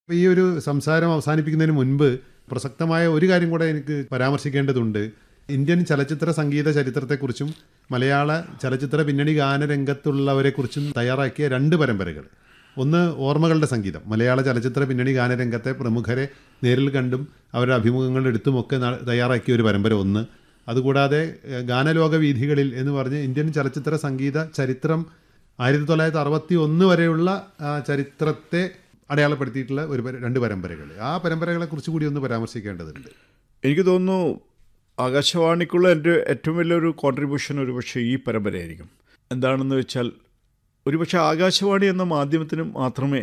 ഈ ഒരു സംസാരം അവസാനിപ്പിക്കുന്നതിന് മുൻപ് പ്രസക്തമായ ഒരു കാര്യം കൂടെ എനിക്ക് പരാമർശിക്കേണ്ടതുണ്ട് ഇന്ത്യൻ ചലച്ചിത്ര സംഗീത ചരിത്രത്തെക്കുറിച്ചും മലയാള ചലച്ചിത്ര പിന്നണി ഗാനരംഗത്തുള്ളവരെക്കുറിച്ചും തയ്യാറാക്കിയ രണ്ട് പരമ്പരകൾ ഒന്ന് ഓർമ്മകളുടെ സംഗീതം മലയാള ചലച്ചിത്ര പിന്നണി ഗാനരംഗത്തെ പ്രമുഖരെ നേരിൽ കണ്ടും അവരുടെ അഭിമുഖങ്ങൾ എടുത്തുമൊക്കെ ന- തയ്യാറാക്കിയ ഒരു പരമ്പര ഒന്ന് അതുകൂടാതെ ഏഹ്, ഗാനലോക വീഥികളിൽ എന്ന് പറഞ്ഞ് ഇന്ത്യൻ ചലച്ചിത്ര സംഗീത ചരിത്രം ആയിരത്തി തൊള്ളായിരത്തി അറുപത്തി ഒന്ന് വരെയുള്ള ആ, ചരിത്രത്തെ അടയാളപ്പെടുത്തിയിട്ടുള്ള ഒരു പര- രണ്ട് പരമ്പരകൾ ആ പരമ്പരകളെ കുറിച്ച് കൂടി ഒന്ന് പരാമർശിക്കേണ്ടതുണ്ട് എനിക്ക് തോന്നുന്നു ആകാശവാണിക്കുള്ള എൻ്റെ ഏറ്റവും വലിയൊരു കോൺട്രിബ്യൂഷൻ ഒരുപക്ഷെ ഈ പരമ്പരയായിരിക്കും എന്താണെന്ന് വെച്ചാൽ ഒരുപക്ഷെ ആകാശവാണി എന്ന മാധ്യമത്തിന് മാത്രമേ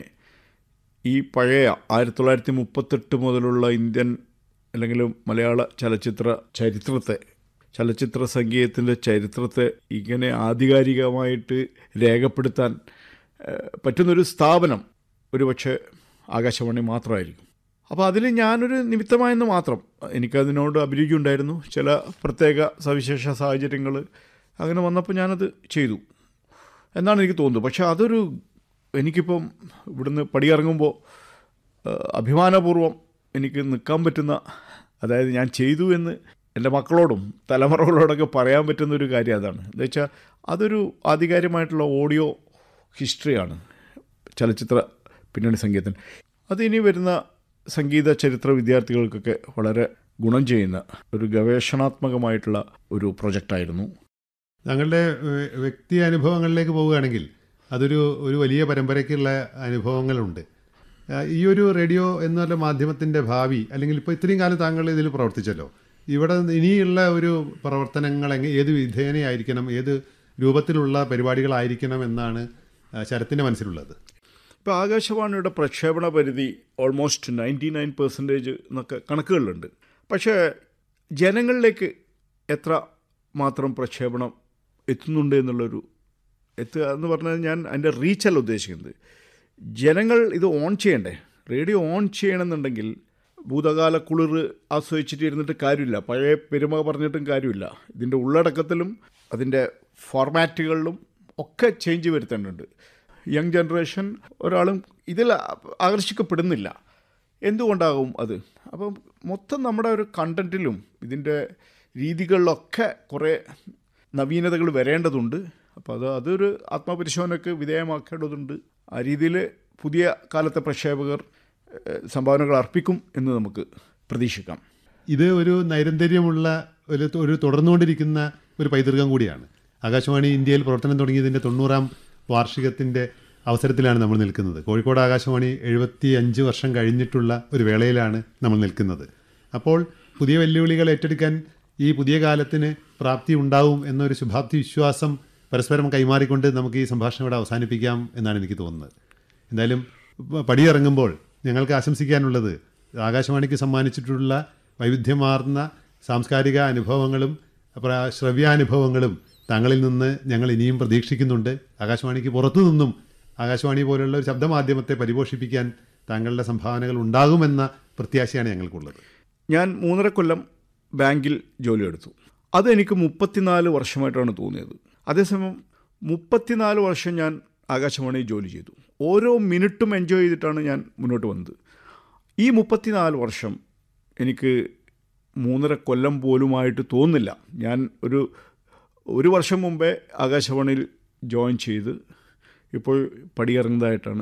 ഈ പഴയ ആയിരത്തി തൊള്ളായിരത്തി മുപ്പത്തെട്ട് മുതലുള്ള ഇന്ത്യൻ അല്ലെങ്കിൽ മലയാള ചലച്ചിത്ര ചരിത്രത്തെ ചലച്ചിത്ര സംഗീതത്തിൻ്റെ ചരിത്രത്തെ ഇങ്ങനെ ആധികാരികമായിട്ട് രേഖപ്പെടുത്താൻ ഏഹ്, പറ്റുന്നൊരു സ്ഥാപനം ഒരുപക്ഷെ ആകാശവാണി മാത്രമായിരിക്കും അപ്പോൾ അതിൽ ഞാനൊരു നിമിത്തമായെന്ന് മാത്രം എനിക്കതിനോട് അഭിരുചി ഉണ്ടായിരുന്നു ചില പ്രത്യേക സവിശേഷ സാഹചര്യങ്ങൾ അങ്ങനെ വന്നപ്പോൾ ഞാനത് ചെയ്തു എന്നാണ് എനിക്ക് തോന്നുന്നത് പക്ഷേ അതൊരു എനിക്കിപ്പം ഇവിടുന്ന് പടിയിറങ്ങുമ്പോൾ ഏഹ്, അഭിമാനപൂർവ്വം എനിക്ക് നിൽക്കാൻ പറ്റുന്ന അതായത് ഞാൻ ചെയ്തു എന്ന് എൻ്റെ മക്കളോടും തലമുറകളോടൊക്കെ പറയാൻ പറ്റുന്ന ഒരു കാര്യം അതാണ് എന്താ വെച്ചാൽ അതൊരു ആധികാരികമായിട്ടുള്ള ഓഡിയോ ഹിസ്റ്ററിയാണ് ചലച്ചിത്ര പിന്നണി സംഗീതത്തിന് അത് ഇനി വരുന്ന സംഗീത ചരിത്ര വിദ്യാർത്ഥികൾക്കൊക്കെ വളരെ ഗുണം ചെയ്യുന്ന ഒരു ഗവേഷണാത്മകമായിട്ടുള്ള ഒരു പ്രൊജക്റ്റായിരുന്നു ഞങ്ങളുടെ ഏഹ്, വ്യക്തി അനുഭവങ്ങളിലേക്ക് പോവുകയാണെങ്കിൽ അതൊരു ഒരു വലിയ പരമ്പരയ്ക്കുള്ള അനുഭവങ്ങളുണ്ട് ആ, ഈ ഒരു റേഡിയോ എന്നുള്ള മാധ്യമത്തിൻ്റെ ഭാവി അല്ലെങ്കിൽ ഇപ്പോൾ ഇത്രയും കാലം താങ്കൾ ഇതിൽ പ്രവർത്തിച്ചല്ലോ ഇവിടെ ഇനിയുള്ള ഒരു പ്രവർത്തനങ്ങൾ എങ്ങനെ ഏത് വിധേനയായിരിക്കണം ഏത് രൂപത്തിലുള്ള പരിപാടികളായിരിക്കണം എന്നാണ് ആ, ശരത്തിൻ്റെ മനസ്സിലുള്ളത് ഇപ്പോൾ ആകാശവാണിയുടെ പ്രക്ഷേപണ പരിധി ഓൾമോസ്റ്റ് നയൻറ്റി നയൻ പെർസെൻറ്റേജ് എന്നൊക്കെ കണക്കുകളിലുണ്ട് പക്ഷേ ജനങ്ങളിലേക്ക് എത്ര മാത്രം പ്രക്ഷേപണം എത്തുന്നുണ്ട് എന്നുള്ളൊരു എത്തുക എന്ന് പറഞ്ഞാൽ ഞാൻ അതിൻ്റെ റീച്ചല്ല ഉദ്ദേശിക്കുന്നത് ജനങ്ങൾ ഇത് ഓൺ ചെയ്യണ്ടേ റേഡിയോ ഓൺ ചെയ്യണമെന്നുണ്ടെങ്കിൽ ഭൂതകാല കുളിർ ആസ്വദിച്ചിട്ട് ഇരുന്നിട്ട് കാര്യമില്ല പഴയ പെരുമ പറഞ്ഞിട്ടും കാര്യമില്ല ഇതിൻ്റെ ഉള്ളടക്കത്തിലും അതിൻ്റെ ഫോർമാറ്റുകളിലും ഒക്കെ ചേഞ്ച് വരുത്തേണ്ടതുണ്ട് യങ് ജനറേഷൻ ഒരാളും ഇതിൽ ആകർഷിക്കപ്പെടുന്നില്ല എന്തുകൊണ്ടാകും അത് അപ്പം മൊത്തം നമ്മുടെ ഒരു കണ്ടൻറ്റിലും ഇതിൻ്റെ രീതികളിലൊക്കെ കുറേ നവീനതകൾ വരേണ്ടതുണ്ട് അപ്പോൾ അത് അതൊരു ആത്മപരിശോധനയ്ക്ക് വിധേയമാക്കേണ്ടതുണ്ട് ആ രീതിയിൽ പുതിയ കാലത്തെ പ്രക്ഷേപകർ ഏഹ്, സംഭാവനകൾ അർപ്പിക്കും എന്ന് നമുക്ക് പ്രതീക്ഷിക്കാം ഇത് ഒരു നൈരന്തര്യമുള്ള ഒരു ഒരു തുടർന്നുകൊണ്ടിരിക്കുന്ന ഒരു പൈതൃകം കൂടിയാണ് ആകാശവാണി ഇന്ത്യയിൽ പ്രവർത്തനം തുടങ്ങിയതിൻ്റെ തൊണ്ണൂറാം വാർഷികത്തിൻ്റെ അവസരത്തിലാണ് നമ്മൾ നിൽക്കുന്നത് കോഴിക്കോട് ആകാശവാണി എഴുപത്തി അഞ്ച് വർഷം കഴിഞ്ഞിട്ടുള്ള ഒരു വേളയിലാണ് നമ്മൾ നിൽക്കുന്നത് അപ്പോൾ പുതിയ വെല്ലുവിളികൾ ഏറ്റെടുക്കാൻ ഈ പുതിയ കാലത്തിന് പ്രാപ്തി ഉണ്ടാവും എന്നൊരു ശുഭാപ്തി വിശ്വാസം പരസ്പരം കൈമാറിക്കൊണ്ട് നമുക്ക് ഈ സംഭാഷണം ഇവിടെ അവസാനിപ്പിക്കാം എന്നാണ് എനിക്ക് തോന്നുന്നത് എന്തായാലും പ- പടിയിറങ്ങുമ്പോൾ ഞങ്ങൾക്ക് ആശംസിക്കാനുള്ളത് ആകാശവാണിക്ക് സമ്മാനിച്ചിട്ടുള്ള വൈവിധ്യമാർന്ന സാംസ്കാരിക അനുഭവങ്ങളും പ്ര- ശ്രവ്യാനുഭവങ്ങളും താങ്കളിൽ നിന്ന് ഞങ്ങൾ ഇനിയും പ്രതീക്ഷിക്കുന്നുണ്ട് ആകാശവാണിക്ക് പുറത്തു നിന്നും ആകാശവാണി പോലുള്ള ഒരു ശബ്ദമാധ്യമത്തെ പരിപോഷിപ്പിക്കാൻ താങ്കളുടെ സംഭാവനകൾ ഉണ്ടാകുമെന്ന പ്രത്യാശയാണ് ഞങ്ങൾക്കുള്ളത് ഞാൻ മൂന്നര കൊല്ലം ബാങ്കിൽ ജോലിയെടുത്തു അതെനിക്ക് മുപ്പത്തിനാല് വർഷമായിട്ടാണ് തോന്നിയത് അതേസമയം മുപ്പത്തിനാല് വർഷം ഞാൻ ആകാശവാണിയിൽ ജോലി ചെയ്തു ഓരോ മിനിറ്റും എൻജോയ് ചെയ്തിട്ടാണ് ഞാൻ മുന്നോട്ട് വന്നത് ഈ മുപ്പത്തിനാല് വർഷം എനിക്ക് മൂന്നര കൊല്ലം പോലുമായിട്ട് തോന്നില്ല ഞാൻ ഒരു ഒരു വർഷം മുമ്പേ ആകാശവാണിയിൽ ജോയിൻ ചെയ്ത് ഇപ്പോൾ പടിയിറങ്ങുന്നതായിട്ടാണ്